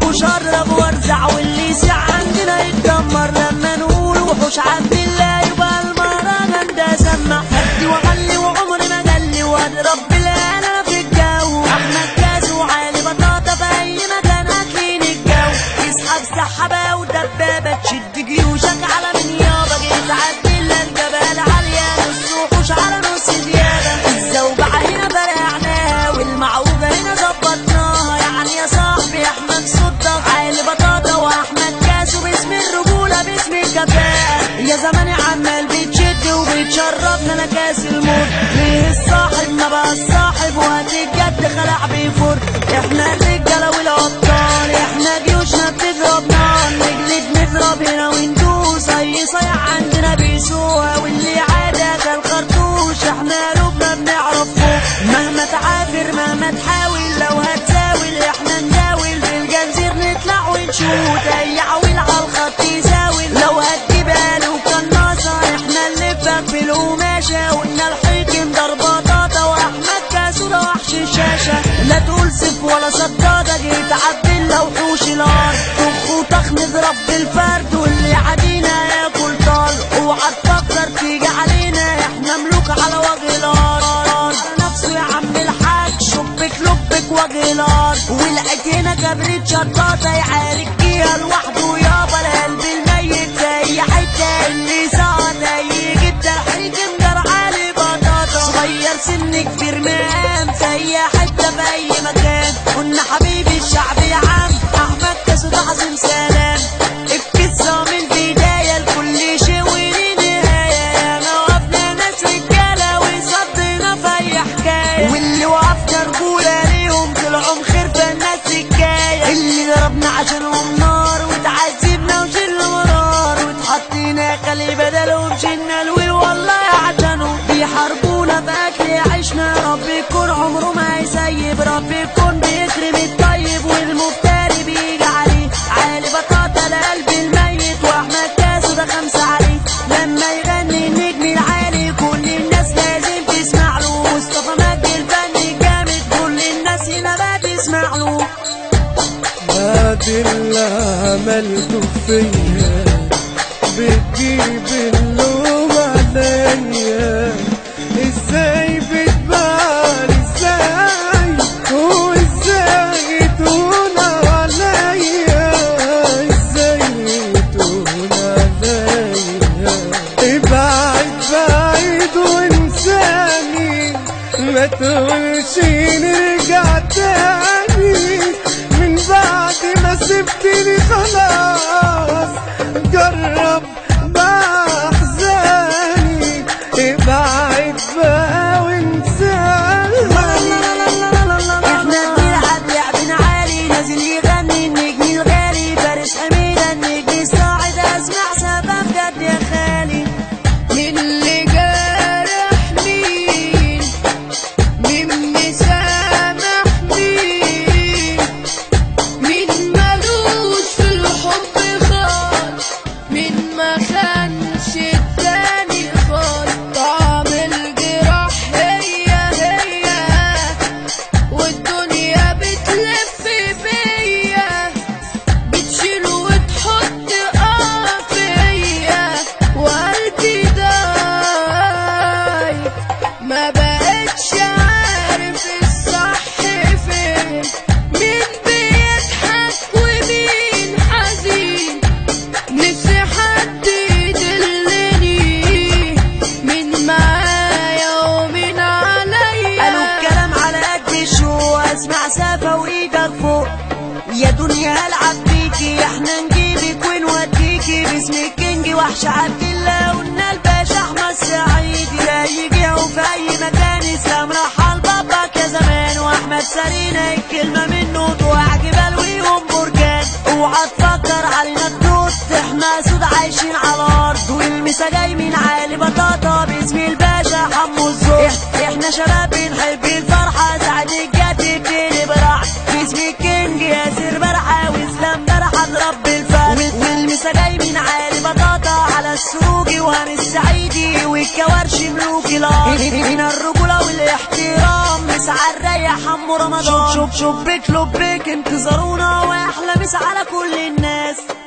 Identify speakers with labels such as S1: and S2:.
S1: وشرب وارزع واللي يسع عندنا يتدمر لما نقول وحوش عبد الله يبقى المهرجان ده سمع هدي واغلي وعمري ما جلي واضرب بالهنا في الجو احمد كاس وعالي بطاطا في اي مكان اكلين الجو يسحب سحابه ودبابه تشد جيوشك على من يابا جيت عدل الجبال عاليه نص وحوش على نص زياده الزوبعه هنا فرقعناها والمعوجه هنا ظبطناها يعني يا صاحبي احمد صدق عالي بطاطا واحمد كاسو باسم الرجوله باسم الكفاءه يا زماني عمال بتشد وبتشربنا انا كاس الموت ليه الصاحب ما بقى الصاحب وقت الجد خلع بيفر احنا الرجاله والابطال احنا جيوشنا بتضرب نار نجلد نضرب هنا وندوس اي صيع عندنا بيسوها واللي عادة كالخرطوش احنا قلوبنا بنعرف فوق مهما تعافر مهما تحاول لو هتزاول احنا نداول في الجنزير نطلع ونشوت اي عويل على الخط يزاول لو هتجيب قالوا قناصة احنا نلفك بالقماشة قلنا الحكم ضربة طاطا واحمد كاسو ده وحش الشاشة لا تقول سيف ولا صدادة جيت عدل لو حوش الارض طخ وطخ نضرب بالفرد واللي عادينا ياكل طال اوعى تفكر تيجي علينا احنا ملوك على وجه الارض نفسه يا عم الحاج شبك لبك وجه الارض ولقيت هنا كبريت شطاطة يعارك فيها لوحده يابا القلب الميت في اي حتة اللي سقط اي جدة حريك مجر علي بطاطا صغير سن كبير مقام في اي حتة في اي مكان قلنا حبيبي الشعب يا عم احمد كاسو تعظيم سلام القصة من البداية لكل شيء وليه نهاية ياما وقفنا ناس رجالة وصدنا في أي حكاية واللي وقفنا رجولة ليهم طلعوا خير في الناس حكاية اللي ضربنا عشانهم نار وتعذبنا وشلنا مرار واتحطينا خلي بدلهم شلنا الويل والله عشانهم بيحاربونا في أكل عيشنا رب يكون عمره ما يسيب رب يكون بيكرم الطيب والمفتري بيجي عليه عالي بطاطا القلب الميت واحمد كاسو ده خمسة عليه لما يغني النجم العالي كل الناس لازم تسمع له مصطفى مجدي الفني جامد كل الناس هنا بقى تسمع له
S2: هادي اللي عملته فيا بتجيب اللوم عليا ازاي بتبان ازاي وازاي تهون عليا ازاي تهون عليا ابعد بعيد وانساني ما تقولش نرجع تاني من بعد ما سبتني خلاص جرب بأحزاني ابعد بقى وانساني
S1: احنا بنلعب لعب عالي نازل يغني النجم الغالي فارس امينه النجم الصاعد اسمع سبب جد يا خالي
S3: اللي جارح مين مين مسامح مين مين ملوش في الحب خالص مين ما خانش التاني خالص طعم الجراح هي هي والدنيا بتلف بيا بتشيل وتحط اه فيا وقلبي داي ما بقتش عارف الصح فين مين بيضحك ومين حزين نفسي حد يدلني مين معايا ومين عليا
S1: قالوا الكلام على قد الشو اسمع سافة وايدك فوق يا دنيا هلعب بيكي احنا نجيبك ونوديكي باسم الكينج وحش عبد الله قلنا الباشا احمد سعيد لا يجي وفي اي مكان اسلام رحل باباك يا زمان واحمد سرينا الكلمة منه توقع جبال ويهم بركان اوعى تفكر علينا تنط احنا سود عايشين على الارض والمسا جاي من عالي بطاطا باسم الباشا حمو الزور احنا شباب بنحب الفرحة سعد الجد بتقلب رعد باسم الكينج ياسر برحة واسلام برحة ضرب الفرد والمسا جاي من عالي بطاطا على السروجي وهاني السعيدي والكوارش ملوك الارض هنا الرجولة والاحترام مس على الرايق حمو رمضان شوف شوف شوف بيك لبيك انتظرونا واحلى مس على كل الناس